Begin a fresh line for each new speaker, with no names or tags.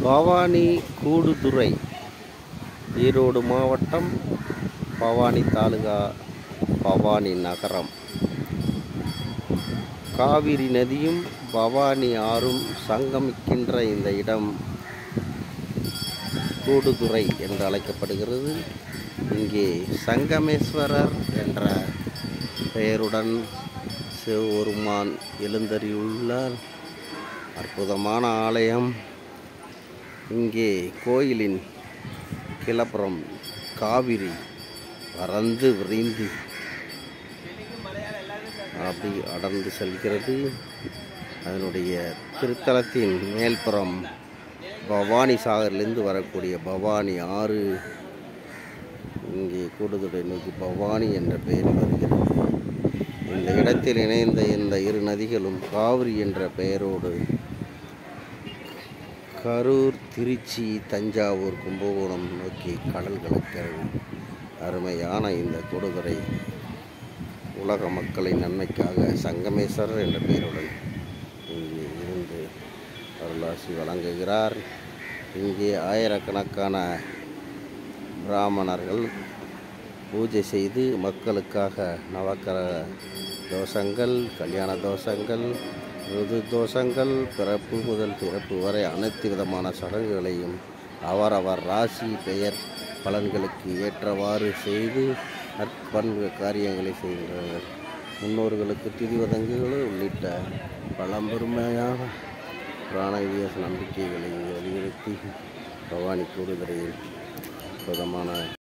பவானி கூடுதுறை ஈரோடு மாவட்டம் பவானி தாலுகா பவானி நகரம் காவிரி நதியும் பவானி ஆறும் சங்கமிக்கின்ற இந்த இடம் கூடுதுறை என்று அழைக்கப்படுகிறது இங்கே சங்கமேஸ்வரர் என்ற பெயருடன் சிவபெருமான் எழுந்தறியுள்ளார் அற்புதமான ஆலயம் இங்கே கோயிலின் கிளப்புறம் காவிரி பறந்து விரைந்து அப்படி அடர்ந்து செல்கிறது அதனுடைய திருத்தலத்தின் மேல்புறம் பவானி சாகர்லேருந்து வரக்கூடிய பவானி ஆறு இங்கே கூடுதுறை நோக்கி பவானி என்ற பெயரில் வருகிறது இந்த இடத்தில் இணைந்த இந்த இரு நதிகளும் காவிரி என்ற பெயரோடு கரூர் திருச்சி தஞ்சாவூர் கும்பகோணம் நோக்கி கடல் கலக்கிறது அருமையான இந்த கொடுதுறை உலக மக்களின் நன்மைக்காக சங்கமேஸ்வரர் என்ற பெயருடன் இங்கே இருந்து அருளாசி வழங்குகிறார் இங்கே ஆயிரக்கணக்கான பிராமணர்கள் பூஜை செய்து மக்களுக்காக நவக்கிரக தோஷங்கள் கல்யாண தோஷங்கள் ருது தோஷங்கள் பிறப்பு முதல் பிறப்பு வரை அனைத்து விதமான சடங்குகளையும் அவரவர் ராசி பெயர் பலன்களுக்கு ஏற்றவாறு செய்து நற்பண்பு காரியங்களை செய்கின்றனர் முன்னோர்களுக்கு திதிவதங்குகள் உள்ளிட்ட பழம்பெருமையான புராண இதிகாச நம்பிக்கைகளை வலியுறுத்தி பவானி கூடுதலையில் பிரதமான